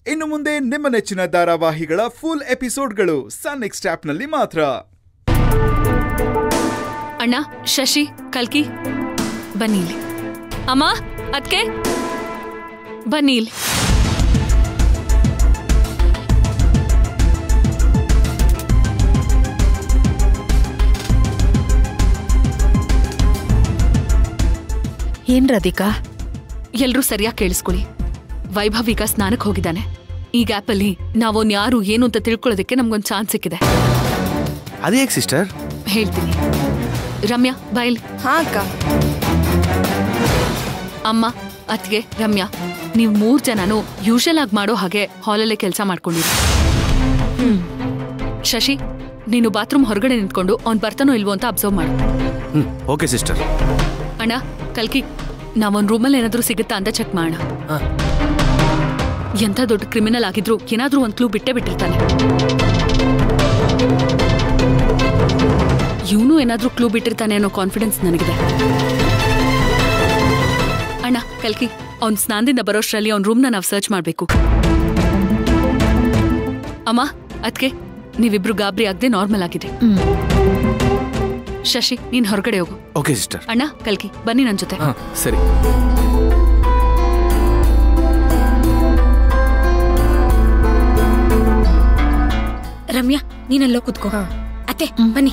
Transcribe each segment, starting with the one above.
ಇನ್ನು ಮುಂದೆ ನಿಮ್ಮ ನೆಚ್ಚಿನ ಧಾರಾವಾಹಿಗಳ ಫುಲ್ ಎಪಿಸೋಡ್ಗಳು ಸನ್ ನೆಕ್ಸ್ಟ್ ಆಪ್ನಲ್ಲಿ ಮಾತ್ರ ಅಣ್ಣ ಶಶಿ ಕಲ್ಕಿ ಬನ್ನಿ ಇಲ್ಲಿ ಅಮ್ಮ ಅದ್ಕೆ ಬನ್ನಿ ಇಲ್ಲಿ ಏನ್ ರಾಧಿಕಾ ಎಲ್ರೂ ಸರಿಯಾಗಿ ಕೇಳಿಸ್ಕೊಳ್ಳಿ ವೈಭವ್ ಈಗ ಸ್ನಾನಕ್ಕೆ ಹೋಗಿದ್ದಾನೆ ಈ ಗ್ಯಾಪಲ್ಲಿ ನಾವೊನ್ ಯಾರು ಏನು ಅಂತ ತಿಳ್ಕೊಳ್ಳೋದಕ್ಕೆ ನಮ್ಗೊಂದು ಚಾನ್ಸ್ ಸಿಕ್ಕಿದೆ ಅದೇ ಹೇಗೆ ಸಿಸ್ಟರ್ ಹೇಳ್ತೀನಿ ರಮ್ಯಾ ಬೈಲ್ ಹಾ ಅಕ್ಕ ಅಮ್ಮ ಅತ್ಗೆ ರಮ್ಯಾ ನೀವು ಮೂರ್ ಜನನು ಯೂಶಲ್ ಆಗಿ ಮಾಡೋ ಹಾಗೆ ಹಾಲಲ್ಲೇ ಕೆಲಸ ಮಾಡ್ಕೊಂಡಿರಿ ಶಶಿ ನೀನು ಬಾತ್ರೂಮ್ ಹೊರಗಡೆ ನಿಂತ್ಕೊಂಡು ಅವ್ನ್ ಬರ್ತಾನೋ ಇಲ್ವೋ ಅಂತ ಅಬ್ಸರ್ವ್ ಮಾಡು ಹ್ಮ್ ಓಕೆ ಸಿಸ್ಟರ್ ಅಣ್ಣ ಕಲ್ಕಿ ನಾವೊಂದ್ ರೂಮಲ್ಲಿ ಏನಾದ್ರೂ ಸಿಗುತ್ತಾ ಅಂತ ಚೆಕ್ ಮಾಡೋಣ ಎಂಥ ದೊಡ್ಡ ಕ್ರಿಮಿನಲ್ ಆಗಿದ್ರು ಏನಾದ್ರೂ ಒಂದ್ ಕ್ಲೂ ಬಿಟ್ಟೇ ಬಿಟ್ಟಿರ್ತಾನೆ ಇವನು ಏನಾದ್ರೂ ಕ್ಲೂ ಬಿಟ್ಟಿರ್ತಾನೆ ಅನ್ನೋ ಕಾನ್ಫಿಡೆನ್ಸ್ ನನಗಿದೆ ಅಣ್ಣ ಕಲ್ಕಿ ಅವ್ನ್ ಸ್ನಾನದಿಂದ ಬರೋಷ್ರಲ್ಲಿ ಅವ್ನ ರೂಮ್ನ ನಾವು ಸರ್ಚ್ ಮಾಡ್ಬೇಕು ಅಮ್ಮ ಅದ್ಕೆ ನೀವಿಬ್ರು ಗಾಬರಿ ಆಗದೆ ನಾರ್ಮಲ್ ಆಗಿದೆ ಶಶಿ ನೀನ್ ಹೊರಗಡೆ ಹೋಗು ಓಕೆ ಸಿಸ್ಟರ್ ಅಣ್ಣ ಕಲ್ಕಿ ಬನ್ನಿ ನನ್ ಜೊತೆ ಹಾ ಸರಿ ರಮ್ಯಾ ನೀನಲ್ಲೋ ಕುತ್ಕೋ ಅತ್ತೆ ಬನ್ನಿ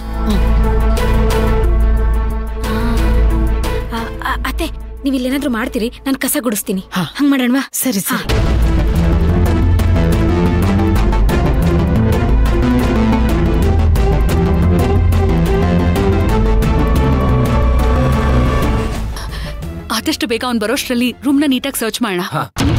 ಆ, ಆ, ಅತ್ತೆ ನೀವ್ ಇಲ್ಲೇನಾದ್ರೂ ಮಾಡ್ತೀರಿ ನಾನು ಕಸ ಗುಡಿಸ್ತೀನಿ ಹಂಗ್ ಮಾಡೋಣವಾ ಸರಿ ಸರಿ ಆದಷ್ಟು ಬೇಗ ಅವ್ನು ಬರೋಷ್ರಲ್ಲಿ ರೂಮ್ನ ನೀಟಾಗಿ ಸರ್ಚ್ ಮಾಡೋಣ ಹಾ